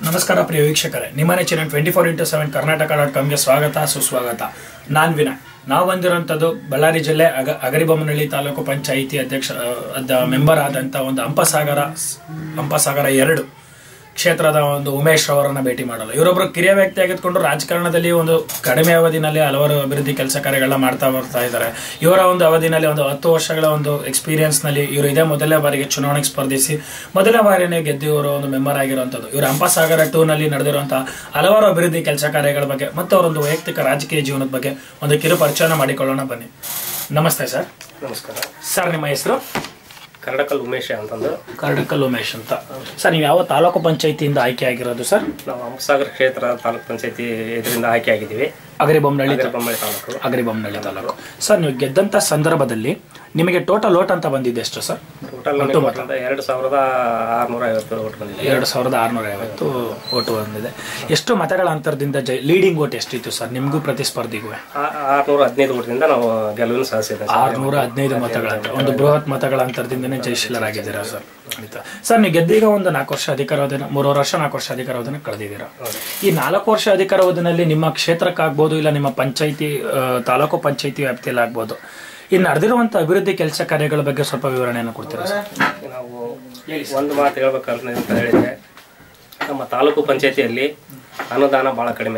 ನಮಸ್ಕಾರ ಪ್ರಿಯ ವೀಕ್ಷಕರೇ ನಿಮ್ಮ ನೆಚ್ಚಿನ twenty four into seven Karnataka dot ಕಾಮ್ಗೆ ಸ್ವಾಗತ ಸುಸ್ವಾಗತ ನಾನ್ ವಿನಯ್ ನಾವು ಬಂದಿರುವಂಥದ್ದು ಬಳ್ಳಾರಿ ಜಿಲ್ಲೆ ಅಗ ಅಗರಿಬೊಮ್ಮನಹಳ್ಳಿ ತಾಲೂಕು ಪಂಚಾಯಿತಿ ಅಧ್ಯಕ್ಷ ಅದ ಮೆಂಬರ್ ಆದಂಥ ಒಂದು ಹಂಪಸಾಗರ ಹಂಪಸಾಗರ ಎರಡು ಕ್ಷೇತ್ರದ ಒಂದು ಉಮೇಶ್ ಅವರನ್ನ ಭೇಟಿ ಮಾಡಲು ಇವರೊಬ್ಬರು ಕಿರಿಯ ವ್ಯಕ್ತಿ ಆಗಿದ್ಕೊಂಡು ರಾಜಕಾರಣದಲ್ಲಿ ಒಂದು ಕಡಿಮೆ ಅವಧಿನಲ್ಲಿ ಹಲವಾರು ಅಭಿವೃದ್ಧಿ ಕೆಲಸ ಕಾರ್ಯಗಳನ್ನ ಮಾಡ್ತಾ ಬರ್ತಾ ಇದ್ದಾರೆ ಇವರ ಒಂದು ಅವಧಿನಲ್ಲಿ ಒಂದು ಹತ್ತು ವರ್ಷಗಳ ಒಂದು ಎಕ್ಸ್ಪೀರಿಯನ್ಸ್ ನಲ್ಲಿ ಇವರು ಇದೇ ಮೊದಲನೇ ಬಾರಿಗೆ ಚುನಾವಣೆಗೆ ಸ್ಪರ್ಧಿಸಿ ಮೊದಲನೇ ಬಾರಿನೇ ಗೆದ್ದು ಇವರು ಒಂದು ಮೆಂಬರ್ ಆಗಿರುವಂಥದ್ದು ಇವರು ಹಂಪಸಾಗರ ಟೂ ನಲ್ಲಿ ನಡೆದಿರುವಂತಹ ಹಲವಾರು ಅಭಿವೃದ್ಧಿ ಕೆಲಸ ಕಾರ್ಯಗಳ ಬಗ್ಗೆ ಮತ್ತು ಅವರೊಂದು ವೈಯಕ್ತಿಕ ರಾಜಕೀಯ ಜೀವನದ ಬಗ್ಗೆ ಒಂದು ಕಿರು ಪರಿಚಯನ ಮಾಡಿಕೊಳ್ಳೋಣ ಬನ್ನಿ ನಮಸ್ತೆ ಸರ್ ನಮಸ್ಕಾರ ಸರ್ ನಿಮ್ಮ ಹೆಸರು ಕರ್ಡಕಲ್ ಉಮೇಶ ಅಂತಂದು ಕರ್ಡಕಲ್ ಉಮೇಶ್ ಅಂತ ಸರ್ ನೀವು ಯಾವ ತಾಲೂಕು ಪಂಚಾಯಿತಿಯಿಂದ ಆಯ್ಕೆ ಆಗಿರೋದು ಸರ್ ನಾವು ಹಂಪಸಾಗರ ಕ್ಷೇತ್ರ ತಾಲೂಕ್ ಪಂಚಾಯತಿ ಇದರಿಂದ ಆಯ್ಕೆ ಆಗಿದ್ದೀವಿ ಅಗರಿಬೊಮ್ಮನಹಳ್ಳಿ ಬೊಮ್ಮಳಿ ತಾಲೂಕು ಅಗರಿಬೊಮ್ಮನಹಳ್ಳಿ ತಾಲೂಕು ಸರ್ ನೀವು ಗೆದ್ದಂತ ಸಂದರ್ಭದಲ್ಲಿ ನಿಮಗೆ ಟೋಟಲ್ ಓಟ್ ಅಂತ ಬಂದಿದೆ ಎಷ್ಟು ಸರ್ ಟೋಟಲ್ ನಮಗೆ ಒಟ್ಟು ಎರಡು ಸಾವಿರದ ಆರುನೂರ ಐವತ್ತು ಓಟ್ ಬಂದಿದೆ ಎರಡು ಸಾವಿರದ ಆರುನೂರ ಐವತ್ತು ಓಟು ಬಂದಿದೆ ಎಷ್ಟು ಮತಗಳ ಅಂತರದಿಂದ ಜೈ ಲೀಡಿಂಗ್ ಓಟ್ ಎಷ್ಟಿತ್ತು ಸರ್ ನಿಮಗೂ ಪ್ರತಿಸ್ಪರ್ಧಿಗೂ ಆ- ಆರುನೂರ ಹದಿನೈದು ಓಟ್ದಿಂದ ನಾವು ಗೆಲುವಿನ ಸಾಧಿಸಿದ್ದೇವೆ ಸರ್. ಆರುನೂರ ಹದಿನೈದು ಮತಗಳ ಅಂತರ ಒಂದು ಬೃಹತ್ ಮತಗಳ ಅಂತರದಿಂದನೇ ಜಯಶೀಲರಾಗಿದ್ದೀರಾ ಸರ್ ಖಂಡಿತ ಸರ್ ನೀವು ಗೆದ್ದೀಗ ಒಂದು ನಾಲ್ಕು ವರ್ಷ ಅಧಿಕಾರಾವಧಿನ ಮೂರುವರೆ ವರ್ಷ ನಾಲ್ಕು ವರ್ಷ ಅಧಿಕಾರಾವಧಿನ ಕಳೆದಿದ್ದೀರಾ ಈ ನಾಲ್ಕು ವರ್ಷ ಅಧಿಕಾರಾವಧಿನಲ್ಲಿ ನಿಮ್ಮ ಕ್ಷೇತ್ರಕ್ಕಾಗ್ಬೋದು ಇಲ್ಲ ನಿಮ್ಮ ಪಂಚಾಯಿತಿ ಆ, ತಾಲೂಕು ಪಂಚಾಯಿತಿ ವ್ಯಾಪ್ತಿಯಲ್ಲಿ ಆಗ್ಬೋದು ಈ ನಡೆದಿರುವಂಥ ಅಭಿವೃದ್ಧಿ ಕೆಲಸ ಕಾರ್ಯಗಳ ಬಗ್ಗೆ ಸ್ವಲ್ಪ ವಿವರಣೆಯನ್ನು ಕೊಡ್ತೀರಾ ಸರ್ ನಾವು ಒಂದು ಮಾತು ಹೇಳ್ಬೇಕಂತ ಅಂತ ಹೇಳಿದ್ರೆ ನಮ್ಮ ತಾಲೂಕು ಪಂಚಾಯತಿಯಲ್ಲಿ ಅನುದಾನ ಬಹಳ ಕಡಿಮೆ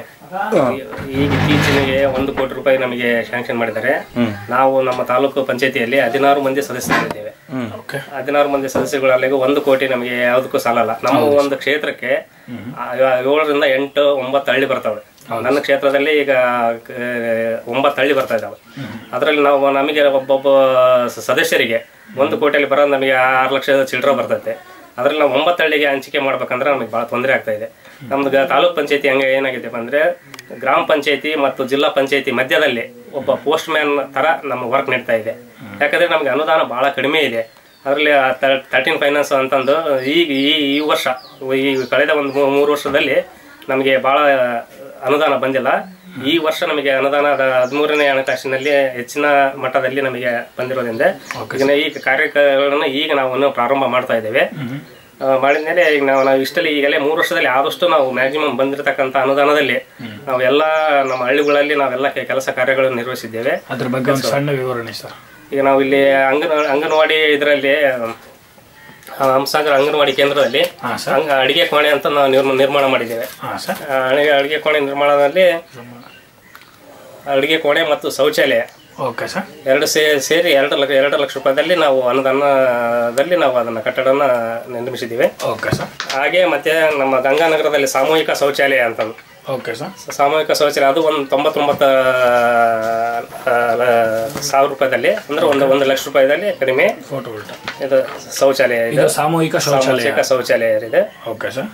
ಈಗ ಇತ್ತೀಚೆಗೆ ಒಂದು ಕೋಟಿ ರೂಪಾಯಿ ನಮಗೆ ಶಾಂಕ್ಷನ್ ಮಾಡಿದ್ದಾರೆ ನಾವು ನಮ್ಮ ತಾಲೂಕು ಪಂಚಾಯತಿಯಲ್ಲಿ ಹದಿನಾರು ಮಂದಿ ಸದಸ್ಯರಿದ್ದೇವೆ ಓಕೆ ಹದಿನಾರು ಮಂದಿ ಸದಸ್ಯಗಳಲ್ಲಿ ಒಂದು ಕೋಟಿ ನಮಗೆ ಯಾವುದಕ್ಕೂ ಸಾಲಲ್ಲ ನಮ್ಮ ಒಂದು ಕ್ಷೇತ್ರಕ್ಕೆ ಆ, ಏಳರಿಂದ ಎಂಟು ಒಂಬತ್ತು ಹಳ್ಳಿ ಬರ್ತವೆ ನನ್ನ ಕ್ಷೇತ್ರದಲ್ಲಿ ಈಗ ಆ, ಒಂಬತ್ತು ಹಳ್ಳಿ ಬರ್ತಾ ಇದ್ದಾವೆ ಅದರಲ್ಲಿ ನಾವು ನಮಗೆ ಒಬ್ಬೊಬ್ಬ ಸ- ಸದಸ್ಯರಿಗೆ ಒಂದು ಕೋಟಿಯಲ್ಲಿ ಬರೋದು ನಮಗೆ ಆರು ಲಕ್ಷ ಚಿಲ್ಲರೆ ಬರ್ತೈತೆ ಅದರಲ್ಲಿ ನಾವು ಒಂಬತ್ತು ಹಳ್ಳಿಗೆ ಹಂಚಿಕೆ ಮಾಡ್ಬೇಕಂದ್ರೆ ನಮಗೆ ಭಾಳ ತೊಂದರೆ ಆಗ್ತಾ ಇದೆ ನಮ್ದು ಗ- ತಾಲೂಕ್ ಪಂಚಾಯತಿ ಹಂಗೆ ಏನಾಗಿದೆ ಅಂದ್ರೆ ಗ್ರಾಮ ಪಂಚಾಯತಿ ಮತ್ತು ಜಿಲ್ಲಾ ಪಂಚಾಯತಿ ಮಧ್ಯದಲ್ಲಿ ಒಬ್ಬ ಪೋಸ್ಟ್ ಮ್ಯಾನ್ ತರ ನಮ್ಮ ವರ್ಕ್ ನಡೀತಾ ಇದೆ ಯಾಕಂದ್ರೆ ನಮಗೆ ಅನುದಾನ ಬಹಳ ಕಡಿಮೆ ಇದೆ ಅದರಲ್ಲಿ ತರ್ಟೀನ್ ಫೈನಾನ್ಸ್ ಅಂತಂದು ಈಗ ಈ ಈ ವರ್ಷ ಈ ಕಳೆದ ಒಂದು ಮೂ- ಮೂರು ವರ್ಷದಲ್ಲಿ ನಮಗೆ ಬಹಳ ಅನುದಾನ ಬಂದಿಲ್ಲ ಈ ವರ್ಷ ನಮಗೆ ಅನುದಾನ ಹದಿಮೂರನೇ ಹಣಕಾಸಿನಲ್ಲಿ ಹೆಚ್ಚಿನ ಮಟ್ಟದಲ್ಲಿ ನಮಗೆ ಬಂದಿರೋದ್ರಿಂದ ಈಗ ಈ ಕಾರ್ಯಕ್ರಮಗಳನ್ನು ಈಗ ನಾವು ಇನ್ನೂ ಪ್ರಾರಂಭ ಮಾಡ್ತಾ ಇದ್ದೇವೆ ಆ, ಮಾಡಿದ್ಮೇಲೆ ಈಗ ನಾವು ನಾವು ಇಷ್ಟಲ್ಲಿ ಈಗಲೇ ಮೂರು ವರ್ಷದಲ್ಲಿ ಆದಷ್ಟು ನಾವು ಮ್ಯಾಕ್ಸಿಮಮ್ ಬಂದಿರತಕ್ಕಂಥ ಅನುದಾನದಲ್ಲಿ ನಾವು ಎಲ್ಲ ನಮ್ಮ ಹಳ್ಳಿಗಳಲ್ಲಿ ನಾವೆಲ್ಲ ಕೆ- ಕೆಲಸ ಕಾರ್ಯಗಳನ್ನು ನಿರ್ವಹಿಸಿದ್ದೇವೆ ಅದ್ರ ಬಗ್ಗೆ ಒಂದು ಸಣ್ಣ ವಿವರಣೆ ಸರ್ ಈಗ ನಾವು ಇಲ್ಲಿ ಅಂಗನ ಅಂಗನವಾಡಿ ಇದರಲ್ಲಿ ಹಂಸಾಗರ ಅಂಗನವಾಡಿ ಕೇಂದ್ರದಲ್ಲಿ ಹಾಂ ಸರ್ ಅಂಗ ಅಡಿಗೆ ಕೋಣೆ ಅಂತ ನಾವು ನಿರ್ಮ- ನಿರ್ಮಾಣ ಮಾಡಿದ್ದೇವೆ ಹಾಂ ಸರ್ ಆ, ಅಡಿಗೆ ಅಡಿಗೆ ಕೋಣೆ ನಿರ್ಮಾಣದಲ್ಲಿ ಅಡಿಗೆ ಕೋಣೆ ಮತ್ತು ಶೌಚಾಲಯ ಓಕೆ ಸರ್ ಎರಡು ಸೇ ಸೇರಿ ಎರಡು ಲಕ್ಷ ಎರಡು ಲಕ್ಷ ರೂಪಾಯಿದಲ್ಲಿ ನಾವು ಅನುದಾನದಲ್ಲಿ ನಾವು ಅದನ್ನು ಕಟ್ಟಡನ ನಿರ್ಮಿಸಿದ್ದೀವಿ ಓಕೆ ಸರ್ ಹಾಗೆ ಮತ್ತೆ ನಮ್ಮ ಗಂಗಾನಗರದಲ್ಲಿ ಸಾಮೂಹಿಕ ಶೌಚಾಲಯ ಅಂತ ಓಕೆ ಸರ್ ಸಾಮೂಹಿಕ ಶೌಚಾಲಯ ಅದು ಒಂದು ತೊಂಬತ್ತೊಂಬತ್ತು ಆ, ಸಾವಿರ ರೂಪಾಯಿದಲ್ಲಿ ಅಂದ್ರೆ ಒಂದು ಒಂದು ಲಕ್ಷ ರೂಪಾಯಿದಲ್ಲಿ ಕಡಿಮೆ ಫೋಟೋ ಉಲ್ಟಾ ಇದು ಶೌಚಾಲಯ ಇದೆ ಇದು ಸಾಮೂಹಿಕ ಶೌಚಾಲಯ ಸಾಮೂಹಿಕ ಶೌಚಾಲಯ ಇದೆ ಓಕೆ ಸರ್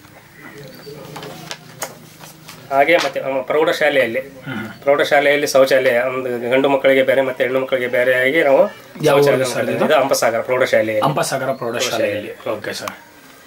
ಹಾಗೆ ಮತ್ತೆ ನಮ್ಮ ಪ್ರೌಢಶಾಲೆಯಲ್ಲಿ ಪ್ರೌಢಶಾಲೆಯಲ್ಲಿ ಶೌಚಾಲಯ ಒಂದು ಗಂಡು ಮಕ್ಕಳಿಗೆ ಬೇರೆ ಮತ್ತೆ ಹೆಣ್ಣು ಮಕ್ಕಳಿಗೆ ಬೇರೆಯಾಗಿ ನಾವು ಯಾವ ಊರು ಶೌಚಾಲಯ ಸರ್ ಇದು? ಇದು ಹಂಪಸಾಗರ ಪ್ರೌಢಶಾಲೆಯಲ್ಲಿ ಹಂಪಸಾಗರ ಪ್ರೌಢಶಾಲೆಯಲ್ಲಿ ಓಕೆ ಸರ್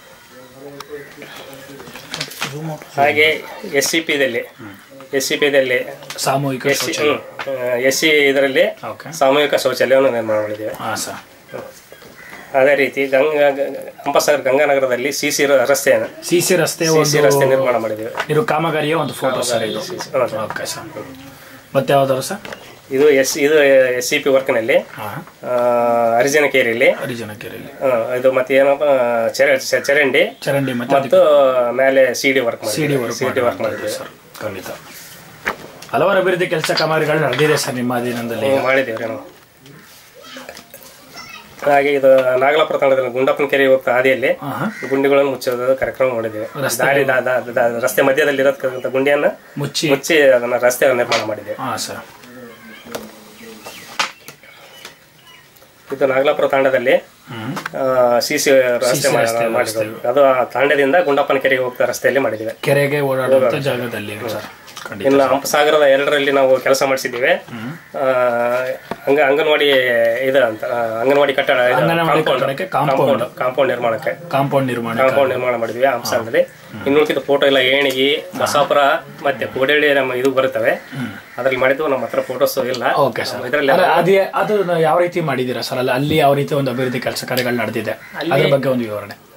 ಹಾಗೆ ಎಸ್ ಸಿ ಪಿದಲ್ಲಿ ಎಸ್ ಸಿ ಪಿದಲ್ಲಿ ಸಾಮೂಹಿಕ ಎಸ್ ಸಿ ಎಸ್ ಸಿ ಇದರಲ್ಲಿ ಓಕೆ ಸಾಮೂಹಿಕ ಶೌಚಾಲಯವನ್ನು ನಿರ್ಮಾಣ ಮಾಡಿದ್ದೇವೆ ಹಾಂ ಸರ್ ಅದೇ ರೀತಿ ಗಂಗಾ ಹಂಪಸಾಗರ ಗಂಗಾನಗರದಲ್ಲಿ ಸಿ ಸಿ ರಸ್ತೆಯನ್ನು ಸಿ ಸಿ ರಸ್ತೆ ಸಿ ಸಿ ರಸ್ತೆ ಒಂದು ನಿರ್ಮಾಣ ಮಾಡಿದ್ದೇವೆ ಇದು ಕಾಮಗಾರಿಯ ಒಂದು ಫೋಟೋ ಸರ್ ಇದು ಹೌದು. ಓಕೆ ಸರ್ ಮತ್ತೆ ಯಾವ್ದಾರು ಸರ್ ಇದು ಎಸ್ ಇದು ಎಸ್ ಸಿ ಪಿ ವರ್ಕ್ನಲ್ಲಿ ಹಾಂ ಹರಿಜನಕೇರಿಯಲ್ಲಿ ಹರಿಜನಕೆರೆಯಲ್ಲಿ ಆ, ಇದು ಮತ್ತೆ ಏನಪ್ಪ ಚರ ಚ- ಚರಂಡಿ ಚರಂಡಿ ಮತ್ತೆ ಮತ್ತು ಮೇಲೆ C D work C D work C D work ಮಾಡಿದ್ವಿ ಸರ್ ಖಂಡಿತ ಹಲವಾರು ಅಭಿವೃದ್ಧಿ ಕೆಲಸ ಕಾಮಗಾರಿಗಳು ನಡೆದಿದೆ ಸರ್ ನಿಮ್ಮ ಅಧೀನದಲ್ಲಿ ಮಾಡಿದ್ದೇವೆ ನಾವು ಹಾಗೆ ಇದು ನಾಗಲಾಪುರ ತಾಂಡದಲ್ಲಿ ಗುಂಡಪ್ಪನ ಕೆರೆ ಹೋಗ್ತಾ ಹಾದಿಯಲ್ಲಿ ಹಾಂ ಹಾಂ ಗುಂಡಿಗಳನ್ನು ಮುಚ್ಚೋದು ಕಾರ್ಯಕ್ರಮ ಮಾಡಿದ್ದೇವೆ ರಸ್ತೆ ದಾರಿ ದ- ದ- ದ- ರಸ್ತೆ ಮಧ್ಯದಲ್ಲಿ ಇರತಕ್ಕಂಥ ಗುಂಡಿಯನ್ನ ಮುಚ್ಚಿ ಮುಚ್ಚಿ ಅದನ್ನ ರಸ್ತೆ ನಿರ್ಮಾಣ ಮಾಡಿದ್ದೇವೆ ಹಾಂ ಸರ್ ಇದು ನಾಗಲಾಪುರ ತಾಂಡದಲ್ಲಿ ಹ್ಞೂ ಸಿ ಸಿ ರಸ್ತೆ ಮಾಡಿ- ಮಾಡಿದ್ದೇವೆ ಅದು ಆ ತಾಂಡದಿಂದ ಗುಂಡಪ್ಪನ ಕೆರೆಗೆ ಹೋಗ್ತಾ ರಸ್ತೆಯಲ್ಲಿ ಮಾಡಿದ್ದೇವೆ ಕೆರೆಗೆ ಓಡಾಡುವಂಥ ಜಾಗದಲ್ಲಿ ಸರ್ ಖಂಡಿತ ಇನ್ನು ಹಂಪಸಾಗರದ ಎರಡರಲ್ಲಿ ನಾವು ಕೆಲಸ ಮಾಡಿಸಿದ್ದೀವಿ ಆ, ಅಂಗ ಅಂಗನವಾಡಿ ಇದು ಅಂತ ಆ, ಅಂಗನವಾಡಿ ಕಟ್ಟಡ ಇದು ಅಂಗನವಾಡಿ ಕಾಂಪೌಂಡ್ ಕಟ್ಟಡಕ್ಕೆ ಕಾಂಪೌಂಡ್ ಕಾಂಪೌಂಡ್ ಕಾಂಪೌಂಡ್ ನಿರ್ಮಾಣಕ್ಕೆ ಕಾಂಪೌಂಡ್ ನಿರ್ಮಾಣ ಕಾಂಪೌಂಡ್ ನಿರ್ಮಾಣ ಮಾಡಿದ್ವಿ ಹಂಪಸಾಗರದಲ್ಲಿ ಇನ್ನು ಉಳಿದ ಫೋಟೋ ಎಲ್ಲ ಏಣಿಗಿ ಬಸಾಪುರ ಮತ್ತೆ ಕೋಡಳ್ಳಿ ನಮ್ಮ ಇದು ಬರುತ್ತವೆ ಅದ್ರಲ್ಲಿ ಮಾಡಿದ್ವು ನಮ್ಮ ಹತ್ರ ಫೋಟೋಸ್ ಇಲ್ಲ ಓಕೆ ಸರ್ ಇದರಲ್ಲಿ ಅಲ್ಲ, ಅದೇ ಅದು ಯಾವ ರೀತಿ ಮಾಡಿದ್ದೀರಾ ಸರ್ ಅಲ್ಲಿ ಅಲ್ಲಿ ಯಾವ ರೀತಿ ಒಂದು ಅಭಿವೃದ್ಧಿ ಕೆಲಸ ಕಾರ್ಯಗಳು ನಡೆದಿದೆ ಅದ್ರ ಬಗ್ಗೆ ಒಂದು ವಿವರಣೆ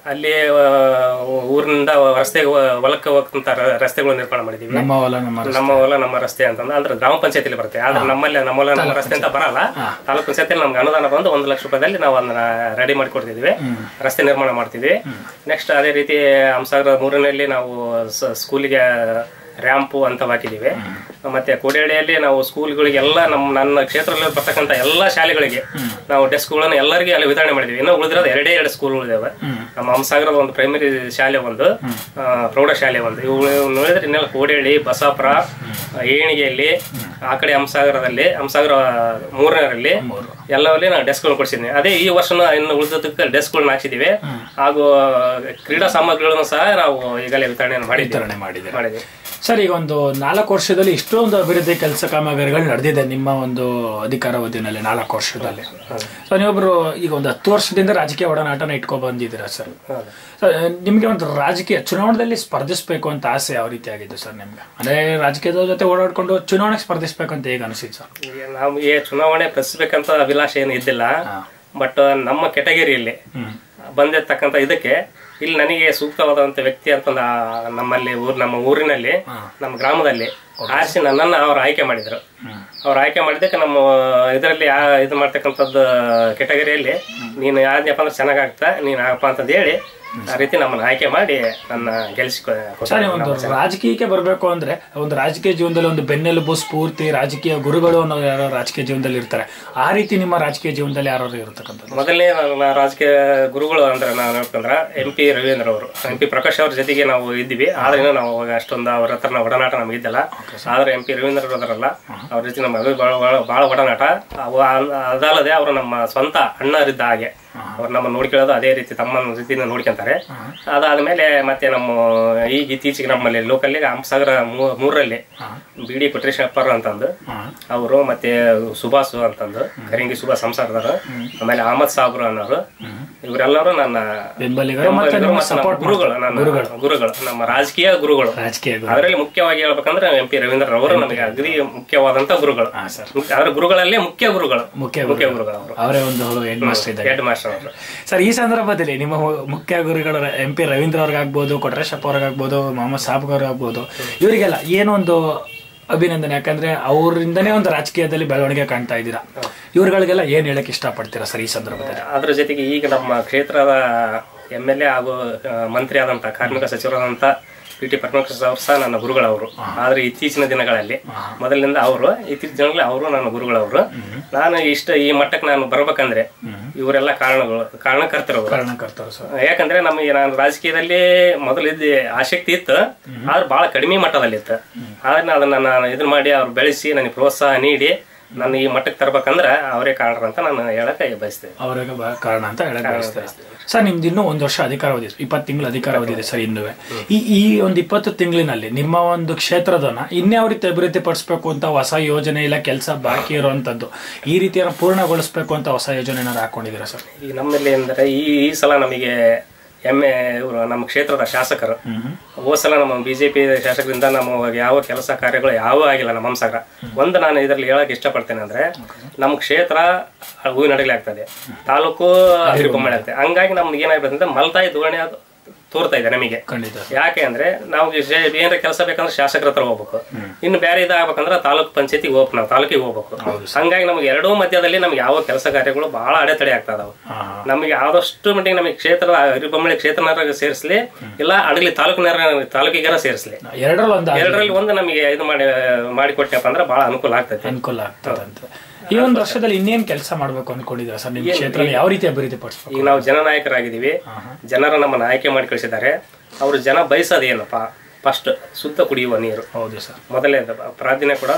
ಅಲ್ಲಿ ಆ, ಊರಿನಿಂದ ರಸ್ತೆಗೆ ಹೊ- ಹೊಲಕ್ಕೆ ಹೋಗ್ತಂತ ರ- ರಸ್ತೆಗಳು ನಿರ್ಮಾಣ ಮಾಡಿದೀವಿ ನಮ್ಮ ಹೊಲ ನಮ್ಮ ನಮ್ಮ ಹೊಲ ನಮ್ಮ ರಸ್ತೆ ಅಂತಂದ್ರೆ ಅಂದ್ರೆ ಗ್ರಾಮ ಪಂಚಾಯತಿಲಿ ಬರುತ್ತೆ ಆದ್ರೆ ನಮ್ಮಲ್ಲಿ ನಮ್ಮ ಹೊಲ ನಮ್ಮ ರಸ್ತೆ ಅಂತ ಬರಲ್ಲ ತಾಲೂಕು ಪಂಚಾಯತಿಲಿ ನಮ್ಗೆ ಅನುದಾನ ಬಂದು ಒಂದು ಲಕ್ಷ ರೂಪಾಯಿದಲ್ಲಿ ನಾವು ಅದನ್ನ ರೆಡಿ ಮಾಡಿ ಕೊಡ್ತಿದ್ವಿ ರಸ್ತೆ ನಿರ್ಮಾಣ ಮಾಡ್ತಿದ್ವಿ ನೆಕ್ಸ್ಟ್ ಅದೇ ರೀತಿ ಹಂಸಾಗರ ಮೂರನೇಲಿ ನಾವು ಸ- ಸ್ಕೂಲಿಗೆ ರ್ಯಾಂಪು ಅಂತ ಹಾಕಿದ್ದೀವಿ ಮತ್ತೆ ಕೋಡಿಹಳ್ಳಿಯಲ್ಲಿ ನಾವು ಸ್ಕೂಲ್ಗಳಿಗೆಲ್ಲ ನಮ್ಮ ನನ್ನ ಕ್ಷೇತ್ರದಲ್ಲಿ ಬರ್ತಕ್ಕಂಥ ಎಲ್ಲ ಶಾಲೆಗಳಿಗೆ ನಾವು ಡೆಸ್ಕ್ಗಳನ್ನು ಎಲ್ಲರಿಗೆ ಅಲ್ಲಿ ವಿತರಣೆ ಮಾಡಿದ್ವಿ ಇನ್ನು ಉಳಿದಿರೋದು ಎರಡೇ ಎರಡು ಸ್ಕೂಲ್ಗಳಿದಾವೆ ನಮ್ಮ ಹಂಸಾಗರದ ಒಂದು ಪ್ರೈಮರಿ ಶಾಲೆ ಒಂದು ಆ, ಪ್ರೌಢಶಾಲೆ ಒಂದು ಇವು ನೋಡಿದ್ರೆ ಇನ್ನೆಲ್ಲ ಕೋಡಿಹಳ್ಳಿ ಬಸಾಪುರ ಏಣಿಗೆಯಲ್ಲಿ ಆ ಕಡೆ ಹಂಸಾಗರದಲ್ಲಿ ಹಂಸಾಗರ ಮೂರನೇರಲ್ಲಿ ಎಲ್ಲವಲ್ಲಿ ನಾವು ಡೆಸ್ಕ್ಗಳನ್ನು ಕೊಡಿಸಿದ್ವಿ ಅದೇ ಈ ವರ್ಷನ ಇನ್ನು ಉಳಿದದಕ್ಕೆ ಡೆಸ್ಕ್ಗಳನ್ನ ಹಾಕ್ಸಿದೀವಿ ಹಾಗೂ ಕ್ರೀಡಾ ಸಾಮಗ್ರಿಗಳನ್ನು ಸಹ ನಾವು ಈಗಲೇ ವಿತರಣೆ ಮಾಡಿದ್ದೀವಿ ವಿತರಣೆ ಮಾಡಿದೆ ಮಾಡಿದ್ವಿ ಸರ್ ಈಗ ಒಂದು ನಾಲ್ಕು ವರ್ಷದಲ್ಲಿ ಇಷ್ಟೊಂದು ಅಭಿವೃದ್ಧಿ ಕೆಲಸ ಕಾಮಗಾರಿಗಳು ನಡೆದಿದೆ ನಿಮ್ಮ ಒಂದು ಅಧಿಕಾರಾವಧಿನಲ್ಲಿ ನಾಲ್ಕು ವರ್ಷದಲ್ಲಿ ಸೊ ನೀವೊಬ್ರು ಈಗ ಒಂದು ಹತ್ತು ವರ್ಷದಿಂದ ರಾಜಕೀಯ ಒಡನಾಟನ ಇಟ್ಕೊಂಡ್ ಬಂದಿದ್ದೀರಾ ಸರ್ ಸರ್, ನಿಮ್ಗೆ ಒಂದು ರಾಜಕೀಯ ಚುನಾವಣೆಯಲ್ಲಿ ಸ್ಪರ್ಧಿಸಬೇಕು ಅಂತ ಆಸೆ ಯಾವ ರೀತಿ ಆಗಿದೆ ಸರ್ ನಿಮ್ಗೆ ಅಂದ್ರೆ ರಾಜಕೀಯದ ಜೊತೆ ಓಡಾಡ್ಕೊಂಡು ಚುನಾವಣೆಗೆ ಸ್ಪರ್ಧಿಸಬೇಕು ಅಂತ ಹೇಗೆ ಅನಿಸಿತ್ತು ಸರ್ ಈಗ ನಮಗೆ ಚುನಾವಣೆ ಪ್ರಶ್ನಿಸ್ಬೇಕಂತ ಅಭಿಲಾಷೆ ಏನು ಇದ್ದಿಲ್ಲ ಬಟ್ ನಮ್ಮ ಕೆಟಗರಿಯಲ್ಲಿ ಬಂದಿರ್ತಕ್ಕಂಥ ಇದಕ್ಕೆ ಇಲ್ಲಿ ನನಗೆ ಸೂಕ್ತವಾದಂತ ವ್ಯಕ್ತಿ ಅಂತ ನಾ- ನಮ್ಮಲ್ಲಿ ಊರ್ ನಮ್ಮ ಊರಿನಲ್ಲಿ ನಮ್ಮ ಗ್ರಾಮದಲ್ಲಿ ಆರಿಸಿ ನನ್ನನ್ನು ಅವ್ರು ಆಯ್ಕೆ ಮಾಡಿದ್ರು ಅವ್ರು ಆಯ್ಕೆ ಮಾಡಿದ್ದಕ್ಕೆ ನಮ್ಮ ಇದರಲ್ಲಿ ಇದು ಮಾಡ್ತಕ್ಕಂಥದ್ದು ಕೆಟಗರಿಯಲ್ಲಿ ನೀನು ಯಾವ್ದಪ್ಪ ಅಂದ್ರೆ ಚೆನ್ನಾಗಾಗ್ತಾ ನೀನು ಆಗಪ್ಪ ಅಂತಂದು ಹೇಳಿ ಆ ರೀತಿ ನಮ್ಮನ್ನು ಆಯ್ಕೆ ಮಾಡಿ ನನ್ನ ಗೆಲ್ಸಿ ಸರ್ ಒಂದು ರಾಜಕೀಯಕ್ಕೆ ಬರಬೇಕು ಅಂದ್ರೆ ಒಂದು ರಾಜಕೀಯ ಜೀವನದಲ್ಲಿ ಒಂದು ಬೆನ್ನೆಲುಬು ಸ್ಫೂರ್ತಿ ರಾಜಕೀಯ ಗುರುಗಳು ಅನ್ನೋ ಯಾರೋ ರಾಜಕೀಯ ಜೀವನದಲ್ಲಿ ಇರ್ತಾರೆ ಆ ರೀತಿ ನಿಮ್ಮ ರಾಜಕೀಯ ಜೀವನದಲ್ಲಿ ಯಾರು ಇರತಕ್ಕಂಥದ್ದು ಮೊದಲನೇ ನನ್ನ ರಾಜಕೀಯ ಗುರುಗಳು ಅಂದ್ರೆ ನಾವು ಹೇಳ್ಕೊಂಡ್ರೆ ಎಂ ಪಿ ರವೀಂದ್ರ ಅವರು ಎಂ ಪಿ ಪ್ರಕಾಶ್ ಅವ್ರ ಜೊತೆಗೆ ನಾವು ಇದ್ವಿ ಆದ್ರೆ ಇನ್ನೂ ನಾವು ಅವಾಗ ಅಷ್ಟೊಂದು ಅವ್ರ ಹತ್ರ ನಾವು ಒಡನಾಟ ನಮ್ಗೆ ಇದ್ದಲ್ಲ ಆದ್ರೆ ಎಂ ಪಿ ರವೀಂದ್ರ ಅವರು ಅದರಲ್ಲ ಅವ್ರ ಜೊತೆ ನಮ್ಮ ಅದು ಬಹಳ ಬಹಳ- ಬಹಳ ಒಡನಾಟ ಅವ ಅದಲ್ಲದೆ ಅವರು ನಮ್ಮ ಸ್ವಂತ ಅಣ್ಣರಿದ್ದ ಹಾಗೆ ಅವ್ರು ನಮ್ಮ ನೋಡ್ಕೊಳ್ಳೋದು ಅದೇ ರೀತಿ ತಮ್ಮ ರೀತಿನ ನೋಡ್ಕೊಂತಾರೆ ಅದಾದ್ಮೇಲೆ ಮತ್ತೆ ನಮ್ಮ ಈಗ ಇತ್ತೀಚೆಗೆ ನಮ್ಮಲ್ಲಿ ಲೋಕಲ್ಲಿ ಹಂಸಾಗರ ಮೂ- ಮೂರರಲ್ಲಿ ಬಿ ಡಿ ಕೊಟ್ರೇಶಪ್ಪರ್ ಅಂತಂದು ಅವರು ಮತ್ತೆ ಸುಭಾಸ್ ಅಂತಂದು ಕರಿಂಗಿ ಸುಭಾಸ್ ಸಂಸಾರದವರು ಆಮೇಲೆ ಅಹಮದ್ ಸಾಬ್ರು ಅನ್ನೋರು ಇವರೆಲ್ಲರೂ ನನ್ನ ಬೆಂಬಲಿಗರು ಮತ್ತೆ ಬೆಂಬಲಿಗರು ನಿಮ್ಮ ಮತ್ತು ನಮ್ಮ ಸಪೋರ್ಟ್ ಗುರುಗಳು ನನ್ನ ಗುರುಗಳು ನಮ್ಮ ರಾಜಕೀಯ ಗುರುಗಳು ರಾಜಕೀಯ ಗುರು ಅದರಲ್ಲಿ ಮುಖ್ಯವಾಗಿ ಹೇಳ್ಬೇಕಂದ್ರೆ ಎಂ ಪಿ ರವೀಂದ್ರ ಅವರು ನಮಗೆ ಅಗದಿ ಮುಖ್ಯವಾದಂತ ಗುರುಗಳು ಹಾ ಸರ್ ಮುಖ್ಯ- ಅದರ ಗುರುಗಳಲ್ಲೇ ಮುಖ್ಯ ಗುರುಗಳು ಮುಖ್ಯ ಮುಖ್ಯ ಗುರುಗಳು ಅವರು ಅವರೇ ಒಂದು ಹೆಡ್ ಮಾಸ್ಟರ್ ಇದ್ದಾರೆ ಹೆಡ್ ಮಾಸ್ಟರ್ ಅವರು ಸರ್ ಈ ಸಂದರ್ಭದಲ್ಲಿ ನಿಮ್ಮ ಮು- ಮುಖ್ಯ ಗುರುಗಳ ಎಂ ಪಿ ರವೀಂದ್ರ ಅವ್ರಿಗಾಗ್ಬೋದು ಕೊಟ್ರೇಶಪ್ಪ ಅವ್ರಿಗಾಗ್ಬೋದು ಮೊಹಮ್ಮದ್ ಸಾಬ್ ಅವ್ರಿಗಾಗ್ಬೋದು ಇವರಿಗೆಲ್ಲ ಏನೊಂದು ಅಭಿನಂದನೆ ಯಾಕಂದ್ರೆ ಅವರಿಂದನೇ ಒಂದು ರಾಜಕೀಯದಲ್ಲಿ ಬೆಳವಣಿಗೆ ಕಾಣ್ತಾ ಇದ್ದೀರಾ ಇವ್ರುಗಳಿಗೆಲ್ಲ ಏನ್ ಹೇಳಕ್ ಇಷ್ಟಪಡ್ತೀರಾ ಸರ್ ಈ ಸಂದರ್ಭದಲ್ಲಿ ಅದ್ರ ಜೊತೆಗೆ ಈಗ ನಮ್ಮ ಕ್ಷೇತ್ರದ ಎಮ್ ಎಲ್ ಎ ಹಾಗೂ ಆ, ಮಂತ್ರಿ ಆದಂತ ಕಾರ್ಮಿಕ ಸಚಿವರಾದಂತ ಪಿ ಟಿ ಪರಮೇಶ್ವರ್ ಅವರು ಸಹ ನನ್ನ ಗುರುಗಳವರು ಆದ್ರೆ ಇತ್ತೀಚಿನ ದಿನಗಳಲ್ಲಿ ಮೊದಲಿನಿಂದ ಅವರು ಇತ್ತೀಚಿನ ದಿನಗಳಲ್ಲಿ ಅವರು ನನ್ನ ಗುರುಗಳವರು ನಾನು ಇಷ್ಟ ಈ ಮಟ್ಟಕ್ಕೆ ನಾನು ಬರ್ಬೇಕಂದ್ರೆ ಇವರೆಲ್ಲ ಕಾರಣಗಳು ಕಾರಣಕರ್ತರವರು ಕಾರಣಕರ್ತರು ಸರ್ ಯಾಕಂದ್ರೆ ನಮಗೆ ನಾನು ರಾಜಕೀಯದಲ್ಲಿ ಮೊದಲಿದ್ದ ಆಸಕ್ತಿ ಇತ್ತು ಆದ್ರೆ ಬಹಳ ಕಡಿಮೆ ಮಟ್ಟದಲ್ಲಿ ಇತ್ತು ಆದ್ರೆ ನಾನು ಅದನ್ನ ನಾನು ಇದನ್ನ ಮಾಡಿ ಅವ್ರು ಬೆಳೆಸಿ ನನಗೆ ಪ್ರೋತ್ಸಾಹ ನೀಡಿ ನನ್ನ ಈ ಮಟ್ಟಕ್ಕೆ ತರ್ಬೇಕಂದ್ರೆ ಅವರೇ ಕಾರಣರು ಅಂತ ನಾನು ಹೇಳಕ್ಕೆ ಬಯಸ್ತೇನೆ ಅವ್ರಿಗೆ ಬ- ಕಾರಣ ಅಂತ ಹೇಳಕ್ ಬಯಸ್ತಾರೆ ಸರ್ ನಿಮ್ದು ಇನ್ನೂ ಒಂದು ವರ್ಷ ಅಧಿಕಾರಾವಧಿ ಇದೆ ಇಪ್ಪತ್ತು ತಿಂಗಳು ಅಧಿಕಾರಾವಧಿ ಇದೆ ಸರ್ ಇನ್ನೂ ಈ ಈ ಒಂದು ಇಪ್ಪತ್ತು ತಿಂಗಳಿನಲ್ಲಿ ನಿಮ್ಮ ಒಂದು ಕ್ಷೇತ್ರದನ್ನ ಇನ್ಯಾವ ರೀತಿ ಅಭಿವೃದ್ಧಿ ಪಡಿಸ್ಬೇಕು ಅಂತ ಹೊಸ ಯೋಜನೆ ಇಲ್ಲ ಕೆಲಸ ಬಾಕಿ ಇರುವಂತದ್ದು ಈ ರೀತಿಯನ್ನು ಪೂರ್ಣಗೊಳಿಸ್ಬೇಕು ಅಂತ ಹೊಸ ಯೋಜನೆ ಏನಾದ್ರು ಹಾಕೊಂಡಿದ್ದೀರಾ ಸರ್ ಈಗ ನಮ್ಮಲ್ಲಿ ಅಂದರೆ ಈ ಈ ಸಲ ನಮಗೆ ಹೆಮ್ಮೆ ಇವರು ನಮ್ಮ ಕ್ಷೇತ್ರದ ಶಾಸಕರು ಹೋದ ಸಲ ನಮ್ಮ ಬಿಜೆಪಿ ಶಾಸಕರಿಂದ ನಮ್ಮ ಯಾವ ಕೆಲಸ ಕಾರ್ಯಗಳು ಯಾವ ಆಗಿಲ್ಲ ನಮ್ಮ ಹಂಸಾಗರ ಒಂದು ನಾನು ಇದರಲ್ಲಿ ಹೇಳಕ್ ಇಷ್ಟಪಡ್ತೇನೆ ಅಂದ್ರೆ ನಮ್ಮ ಕ್ಷೇತ್ರ ಹೂವಿನ ನಡಗಲಿ ಆಗ್ತದೆ ತಾಲೂಕು ಹಿರಿಬೊಮ್ಮಳೆ ಆಗ್ತದೆ ಹಂಗಾಗಿ ನಮ್ಗೆ ಏನಾಗ್ತದೆ ಅಂದ್ರೆ ಮಲ್ತಾಯಿ ಧೋರಣೆ ಅದು ತೋರ್ತಾ ಇದೆ ನಮಗೆ ಖಂಡಿತ ಯಾಕೆ ಅಂದ್ರೆ ನಾವು ಏನಾರ ಕೆಲಸ ಬೇಕಂದ್ರೆ ಶಾಸಕರ ಹತ್ರ ಹೋಗ್ಬೇಕು ಇನ್ನು ಬೇರೆ ಇದಾಗಬೇಕಂದ್ರೆ ತಾಲೂಕ್ ಪಂಚಾಯತಿಗೆ ಹೋಗ್ಬೇಕು ನಾವು ತಾಲೂಕಿಗೆ ಹೋಗ್ಬೇಕು ಹಂಗಾಗಿ ನಮ್ಗೆ ಎರಡೂ ಮಧ್ಯದಲ್ಲಿ ನಮ್ಗೆ ಯಾವ ಕೆಲಸ ಕಾರ್ಯಗಳು ಬಹಳ ಅಡೆತಡೆ ಆಗ್ತಾ ಇದಾವೆ ಹಾ ನಮಗೆ ಆದಷ್ಟು ಮಟ್ಟಿಗೆ ನಮಗೆ ಕ್ಷೇತ್ರದ ಹಿರಿಬೊಮ್ಮಳಿ ಕ್ಷೇತ್ರನಾಗ ಸೇರಿಸ್ಲಿ ಇಲ್ಲ ಅಡಗಲಿ ತಾಲೂಕಿನಾರ ತಾಲೂಕಿಗಾರ ಸೇರಿಸ್ಲಿ ಎರಡರಲ್ಲಿ ಒಂದು ಎರಡರಲ್ಲಿ ಒಂದು ನಮಗೆ ಇದು ಮಾಡಿ ಮಾಡಿಕೊಟ್ಟಪ್ಪ ಅಂದ್ರೆ ಬಹಳ ಅನುಕೂಲ ಆಗ್ತೈತೆ ಅನುಕೂಲ ಆಗ್ತದೆ ಅಂತ ಈ ಒಂದು ವರ್ಷದಲ್ಲಿ ಇನ್ನೇನ್ ಕೆಲಸ ಮಾಡ್ಬೇಕು ಅನ್ಕೊಂಡಿದ್ದೀರಾ ಸರ್ ನಿಮ್ಮ ಕ್ಷೇತ್ರ ಯಾವ ರೀತಿ ಅಭಿವೃದ್ಧಿ ಪಡಿಸ್ಬೇಕು ಈಗ ನಾವು ಜನನಾಯಕರಾಗಿದ್ದೀವಿ ಜನರ ನಮ್ಮನ್ನು ಆಯ್ಕೆ ಮಾಡಿ ಕಳಿಸಿದ್ದಾರೆ ಅವರು ಜನ ಬಯಸೋದು ಏನಪ್ಪ ಫಸ್ಟ್ ಶುದ್ಧ ಕುಡಿಯುವ ನೀರು ಹೌದು ಸರ್ ಮೊದಲನೇದು ಪ್ರಾರ್ಥನೆ ಕೂಡ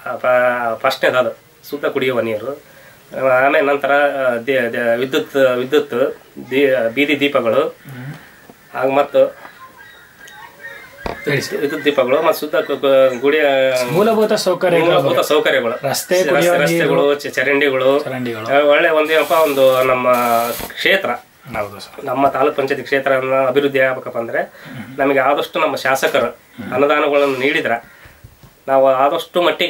ಫಸ್ಟ್ನೇದು ಅದು ಶುದ್ಧ ಕುಡಿಯುವ ನೀರು ಆಮೇಲೆ ನಂತರ ಆ, ದೇ- ದೇ- ವಿದ್ಯುತ್ ವಿದ್ಯುತ್ ದೀ ಬೀದಿ ದೀಪಗಳು ಹಾಗೂ ಮತ್ತು ಹೇಳಿ ಸರ್ ವಿದ್ಯುತ್ ದೀಪಗಳು ಮತ್ತು ಶುದ್ಧ ಕು- ಕು- ಗುಡಿಯ ಮೂಲಭೂತ ಸೌಕರ್ಯಗಳು ಮೂಲಭೂತ ಸೌಕರ್ಯಗಳು ರಸ್ತೆ ರಸ್ತೆ- ಕುಡಿಯುವ ನೀರು ರಸ್ತೆಗಳು ಚ- ಚರಂಡಿಗಳು ಚರಂಡಿಗಳು ಆ, ಒಳ್ಳೆ ಒಂದೇನಪ್ಪ ಒಂದು ನಮ್ಮ ಕ್ಷೇತ್ರ ಹೌದು ಸರ್ ನಮ್ಮ ತಾಲೂಕ್ ಪಂಚಾಯತಿ ಕ್ಷೇತ್ರನ ಅಭಿವೃದ್ಧಿ ಆಗ್ಬೇಕಪ್ಪ ಅಂದ್ರೆ ನಮಗೆ ಆದಷ್ಟು ನಮ್ಮ ಶಾಸಕರು ಅನುದಾನಗಳನ್ನು ನೀಡಿದ್ರ ನಾವು ಆದಷ್ಟು ಮಟ್ಟಿಗೆ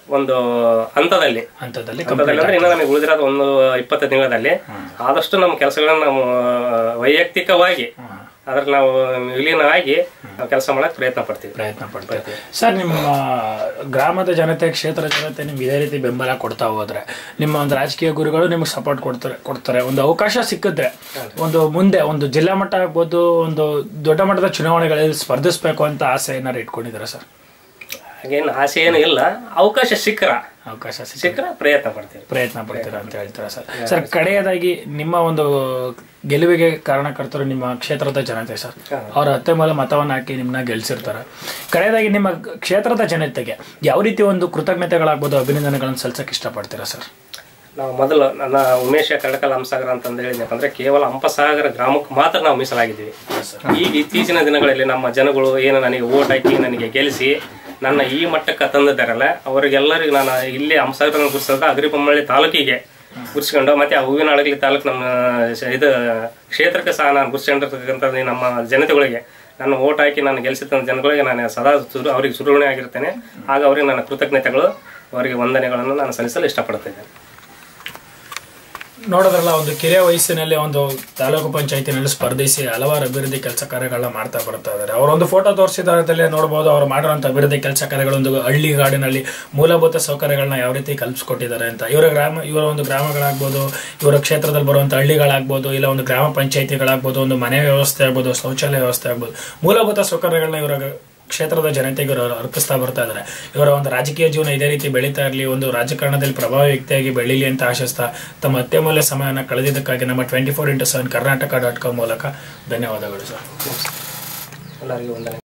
ಒಂದು ಹಂತದಲ್ಲಿ ಹಂತದಲ್ಲಿ ಹಂತದಲ್ಲಿ ಅಂದ್ರೆ ಇನ್ನು ನಮಗೆ ಉಳಿದಿರೋದು ಒಂದು ಇಪ್ಪತ್ತು ತಿಂಗಳಲ್ಲಿ ಆದಷ್ಟು ನಮ್ಮ ಕೆಲಸಗಳನ್ನ ನಾವು ವೈಯಕ್ತಿಕವಾಗಿ ಅದ್ರಲ್ಲಿ ನಾವು ವಿಲೀನವಾಗಿ ನಾವು ಕೆಲಸ ಮಾಡಕ್ ಪ್ರಯತ್ನ ಪಡ್ತೀವಿ ಪ್ರಯತ್ನ ಪಡ್ತಾರೆ ಸರ್ ನಿಮ್ಮ ಗ್ರಾಮದ ಜನತೆ ಕ್ಷೇತ್ರ ಜನತೆ ನಿಮ್ಗೆ ಇದೇ ರೀತಿ ಬೆಂಬಲ ಕೊಡ್ತಾ ಹೋದ್ರೆ ನಿಮ್ಮ ಒಂದು ರಾಜಕೀಯ ಗುರುಗಳು ನಿಮ್ಗೆ ಸಪೋರ್ಟ್ ಕೊಡ್ತಾರೆ ಕೊಡ್ತಾರೆ ಒಂದು ಅವಕಾಶ ಸಿಕ್ಕಿದ್ರೆ ಒಂದು ಮುಂದೆ ಒಂದು ಜಿಲ್ಲಾ ಮಟ್ಟ ಆಗ್ಬೋದು ಒಂದು ದೊಡ್ಡ ಮಟ್ಟದ ಚುನಾವಣೆಗಳಲ್ಲಿ ಸ್ಪರ್ಧಿಸ್ಬೇಕು ಅಂತ ಆಸೆ ಏನಾರು ಇಟ್ಕೊಂಡಿದ್ದೀರಾ ಸರ್ ಹಾಗೇನು ಆಸೆ ಏನು ಇಲ್ಲ ಅವಕಾಶ ಸಿಕ್ಕರ ಅವಕಾಶ ಸಿಕ್ಕ ಸಿಕ್ಕರ ಪ್ರಯತ್ನ ಪಡ್ತೀವಿ ಪ್ರಯತ್ನ ಪಡ್ತೀರಾ ಅಂತ ಹೇಳ್ತೀರಾ ಸರ್ ಸರ್ ಕಡೆಯದಾಗಿ ನಿಮ್ಮ ಒಂದು ಗೆಲುವಿಗೆ ಕಾರಣಕರ್ತರು ನಿಮ್ಮ ಕ್ಷೇತ್ರದ ಜನತೆ ಸರ್ ಅವ್ರ ಅತ್ತೆ ಮೇಲೆ ಮತವನ್ನು ಹಾಕಿ ನಿಮ್ಮನ್ನ ಗೆಲ್ಸಿರ್ತಾರೆ ಕಡೆಯದಾಗಿ ನಿಮ್ಮ ಕ್ಷೇತ್ರದ ಜನತೆಗೆ ಯಾವ ರೀತಿ ಒಂದು ಕೃತಜ್ಞತೆಗಳಾಗ್ಬೋದು ಅಭಿನಂದನೆಗಳನ್ನು ಸಲ್ಸಕ್ಕೆ ಇಷ್ಟಪಡ್ತೀರಾ ಸರ್ ನಾವು ಮೊದಲು ನನ್ನ ಉಮೇಶ ಕಡಕಲ್ ಹಂಪಸಾಗರ ಅಂತಂದು ಹೇಳಿದ್ನಪ್ಪ ಅಂದ್ರೆ ಕೇವಲ ಹಂಪಸಾಗರ ಗ್ರಾಮಕ್ಕೆ ಮಾತ್ರ ನಾವು ಮೀಸಲಾಗಿದ್ದೀವಿ ಈಗ ಇತ್ತೀಚಿನ ದಿನಗಳಲ್ಲಿ ನಮ್ಮ ಜನಗಳು ಏನು ನನಗೆ ಓಟ್ ಹಾಕಿ ನನಗೆ ಗೆಲ್ಲಿಸಿ ನನ್ನ ಈ ಮಟ್ಟಕ್ಕೆ ತಂದಿದ್ದಾರಲ್ಲ ಅವರಿಗೆಲ್ಲರಿಗೂ ನಾನು ಇಲ್ಲಿ ಹಂಪಸಾಗರ ಗುರುಸದ ಅಗ್ರಿಬೊಮ್ಮಳ್ಳಿ ತಾಲೂಕಿಗೆ ಗುರ್ಸ್ಕೊಂಡು ಮತ್ತೆ ಆ ಹೂವಿನ ಅಳಗಲಿ ತಾಲೂಕು ನಮ್ಮ ಶ- ಇದು ಕ್ಷೇತ್ರಕ್ಕೆ ಸಹ ನಾನು ಗುರ್ಸ್ಕೊಂಡಿರ್ತಕ್ಕಂಥ ನಮ್ಮ ಜನತೆಗಳಿಗೆ ನನ್ನ ಓಟ್ ಹಾಕಿ ನಾನು ಗೆಲ್ಲಿಸಿದ ಜನಗಳಿಗೆ ನಾನು ಸದಾ ಸುರು ಅವರಿಗೆ ಸುರುಣೆ ಆಗಿರ್ತೇನೆ ಆಗ ಅವರಿಗೆ ನನ್ನ ಕೃತಜ್ಞತೆಗಳು ಅವರಿಗೆ ವಂದನೆಗಳನ್ನು ನಾನು ಸಲ್ಲಿಸಲು ಇಷ್ಟಪಡ್ತೇನೆ ನೋಡೋದ್ರಲ್ಲ ಒಂದು ಕಿರಿಯ ವಯಸ್ಸಿನಲ್ಲಿ ಒಂದು ತಾಲೂಕು ಪಂಚಾಯತಿನಲ್ಲಿ ಸ್ಪರ್ಧಿಸಿ ಹಲವಾರು ಅಭಿವೃದ್ಧಿ ಕೆಲಸ ಕಾರ್ಯಗಳನ್ನ ಮಾಡ್ತಾ ಬರ್ತಾ ಇದ್ದಾರೆ ಅವರೊಂದು ಫೋಟೋ ತೋರಿಸಿದಾರದಲ್ಲಿ ನೋಡಬಹುದು ಅವರು ಮಾಡಿರುವಂತ ಅಭಿವೃದ್ಧಿ ಕೆಲಸ ಕಾರ್ಯಗಳೊಂದು ಹಳ್ಳಿ ಗಾಡಿನಲ್ಲಿ ಮೂಲಭೂತ ಸೌಕರ್ಯಗಳನ್ನ ಯಾವ ರೀತಿ ಕಲ್ಪಿಸ್ಕೊಟ್ಟಿದ್ದಾರೆ ಅಂತ ಇವರ ಗ್ರಾಮ ಇವರ ಒಂದು ಗ್ರಾಮಗಳಾಗ್ಬೋದು ಇವರ ಕ್ಷೇತ್ರದಲ್ಲಿ ಬರುವಂತ ಹಳ್ಳಿಗಳಾಗ್ಬೋದು ಇಲ್ಲ ಒಂದು ಗ್ರಾಮ ಪಂಚಾಯತಿಗಳಾಗ್ಬೋದು ಒಂದು ಮನೆ ವ್ಯವಸ್ಥೆ ಆಗ್ಬೋದು ಶೌಚಾಲಯ ವ್ಯವಸ್ಥೆ ಆಗ್ಬೋದು ಮೂಲಭೂತ ಸೌಕರ್ಯಗಳನ್ನ ಇವರ ಕ್ಷೇತ್ರದ ಜನತೆಗೆ ಇವರು ಅರ್ಪಿಸ್ತಾ ಬರ್ತಾ ಇದ್ದಾರೆ ಇವರ ಒಂದು ರಾಜಕೀಯ ಜೀವನ ಇದೇ ರೀತಿ ಬೆಳೀತಾ ಇರಲಿ ಒಂದು ರಾಜಕಾರಣದಲ್ಲಿ ಪ್ರಭಾವಿ ವ್ಯಕ್ತಿಯಾಗಿ ಬೆಳೀಲಿ ಅಂತ ಆಶಿಸ್ತಾ ತಮ್ಮ ಅತ್ಯಮೂಲ್ಯ ಸಮಯವನ್ನು ಕಳೆದಿದ್ದಕ್ಕಾಗಿ ನಮ್ಮ twenty four into seven Karnataka dot com ಮೂಲಕ ಧನ್ಯವಾದಗಳು ಸರ್ ಎಲ್ಲರಿಗೂ ವಂದನೆ